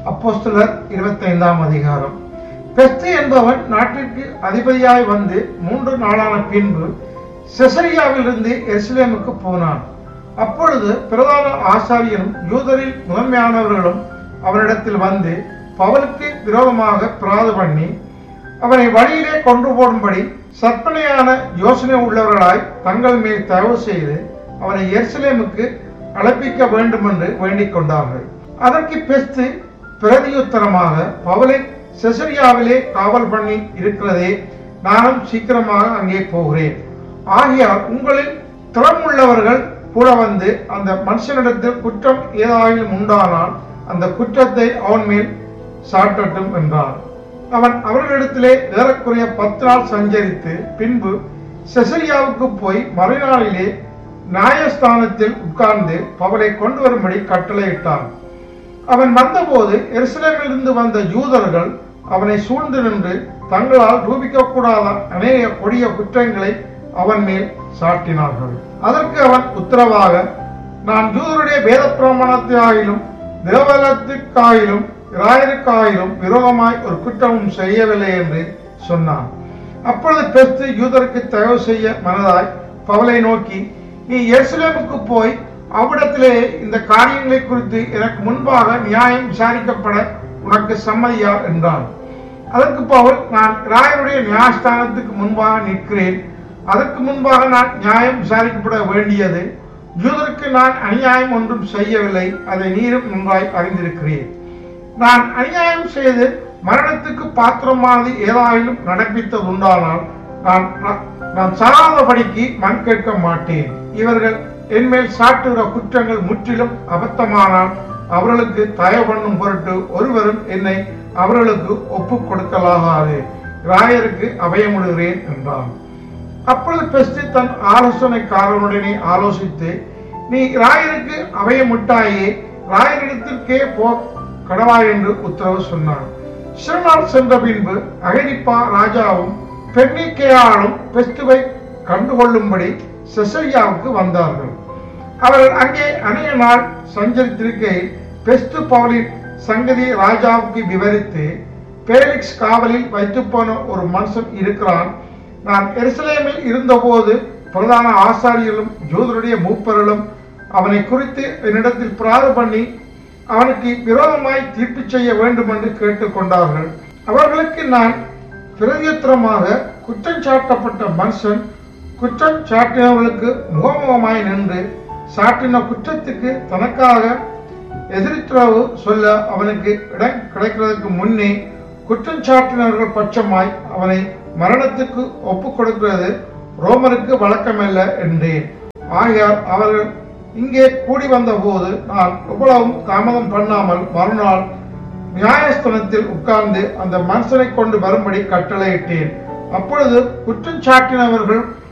அப்போஸ்தலர் இருபத்தைந்தாம் அதிகாரம் பெஸ்து என்பவன் நாட்டிற்கு அதிபதியாய் வந்து மூன்று நாளான பின்பு செசரியாவிலிருந்து எருசலேமுக்கு போனான் அப்பொழுது பிரதான ஆசாரியரும் யூதரில் முதன்மையானவர்களும் அவனிடத்தில் வந்து பவுலுக்கு விரோதமாக பிராது பண்ணி அவனை வழியிலே கொண்டு போடும்படி சற்பனையான யோசனை உள்ளவர்களாய் தங்கள் மேல் தயவு செய்து அவனை எருசலேமுக்கு அழைப்பிக்க வேண்டும் என்று வேண்டிக் கொண்டார்கள் அதற்கு பெஸ்து பிரதியுத்தரமாக பவுலை செசரியாவிலே காவல் பண்ணி இருக்கிறதே நானும் சீக்கிரமாக அங்கே போகிறேன் ஆகையால் உங்களில் திறமுள்ளவர்கள் கூட வந்து அந்த மனுஷனிடத்தில் குற்றம் ஏதாயிலும் உண்டானால் அந்த குற்றத்தை அவன் மேல் சாட்டட்டும் என்றான் அவன் அவர்களிடத்திலே ஏறக்குறைய பத்து நாள் சஞ்சரித்து பின்பு செசரியாவுக்கு போய் மறுநாளிலே நியாயஸ்தானத்தில் உட்கார்ந்து பவலை கொண்டு வரும்படி கட்டளையிட்டான் அவன் வந்தபோது எருசலேமிலிருந்து வந்த யூதர்கள் அவனை சூழ்ந்து நின்று தங்களால் ரூபிக்கக்கூடாத அநேக கொடிய குற்றங்களை அவன் மேல் சாட்டினார்கள் அதற்கு அவன் உத்தரவாக நான் யூதருடைய வேத பிரமாணத்திலாயிலும் தேவலத்துக்காயிலும் இராயருக்காயிலும் விரோதமாய் ஒரு குற்றமும் செய்யவில்லை என்று சொன்னான் அப்பொழுது பெஸ்து யூதருக்கு தயவு செய்ய மனதாய் பவலை நோக்கி நீ எருசலேமுக்கு போய் அவ்விடத்திலே இந்த காரியங்களை குறித்து எனக்கு முன்பாக நியாயம் விசாரிக்கப்பட உனக்கு சம்மதியா என்றான் அதற்கு பவுல் நான் ராயருடைய நியாயஸ்தானத்துக்கு முன்பாக நிற்கிறேன் அதற்கு முன்பாக நான் நியாயம் விசாரிக்கப்பட வேண்டியது யூதருக்கு நான் அநியாயம் ஒன்றும் செய்யவில்லை அதை நீரும் நன்றாய் அறிந்திருக்கிறேன் நான் அநியாயம் செய்து மரணத்துக்கு பாத்திரமானது ஏதாயிலும் நடப்பித்தது உண்டானால் நான் நான் சாராதபடிக்கு மண் கேட்க மாட்டேன் இவர்கள் என்மேல் சாட்டுகிற குற்றங்கள் முற்றிலும் அபத்தமானால் அவர்களுக்கு தயவு பண்ணும் பொருட்டு ஒருவரும் என்னை அவர்களுக்கு ஒப்புக் கொடுக்கலாகாது ராயருக்கு அபயமிடுகிறேன் என்றான் அப்பொழுது பெஸ்து தன் ஆலோசனைக்காரனுடனே ஆலோசித்து நீ ராயருக்கு அபயமிட்டாயே ராயரிடத்திற்கே போ கடவா என்று உத்தரவு சொன்னான் சிறுநாள் சென்ற பின்பு அகரிப்பா ராஜாவும் பெர்னிக்கேயாலும் பெஸ்துவை கண்டுகொள்ளும்படி செசரியாவுக்கு வந்தார்கள் அவர்கள் அங்கே அநேக நாள் சஞ்சரித்திருக்கையில் பெஸ்து பவுலின் சங்கதி ராஜாவுக்கு விவரித்து பேலிக்ஸ் காவலில் வைத்து போன ஒரு மனுஷன் இருக்கிறான் நான் எருசலேமில் இருந்தபோது பிரதான ஆசாரியர்களும் ஜூதருடைய மூப்பர்களும் அவனை குறித்து என்னிடத்தில் பிராறு பண்ணி அவனுக்கு விரோதமாய் தீர்ப்பு செய்ய வேண்டும் என்று கேட்டுக்கொண்டார்கள் அவர்களுக்கு நான் பிரதியுத்தரமாக குற்றம் சாட்டப்பட்ட மனுஷன் குற்றம் சாட்டினவர்களுக்கு முகமுகமாய் நின்று சாட்டின குற்றத்துக்கு தனக்காக எதிர்த்துறவு சொல்ல அவனுக்கு இடம் கிடைக்கிறதுக்கு முன்னே குற்றம் சாட்டினவர்கள் பட்சமாய் அவனை மரணத்துக்கு ஒப்புக் கொடுக்கிறது ரோமருக்கு வழக்கமல்ல என்றேன் ஆகையால் அவர்கள் இங்கே கூடி வந்த போது நான் எவ்வளவும் தாமதம் பண்ணாமல் மறுநாள் நியாயஸ்தனத்தில் உட்கார்ந்து அந்த மனுஷனை கொண்டு வரும்படி கட்டளையிட்டேன் அப்பொழுது குற்றம் சாட்டினவர்கள்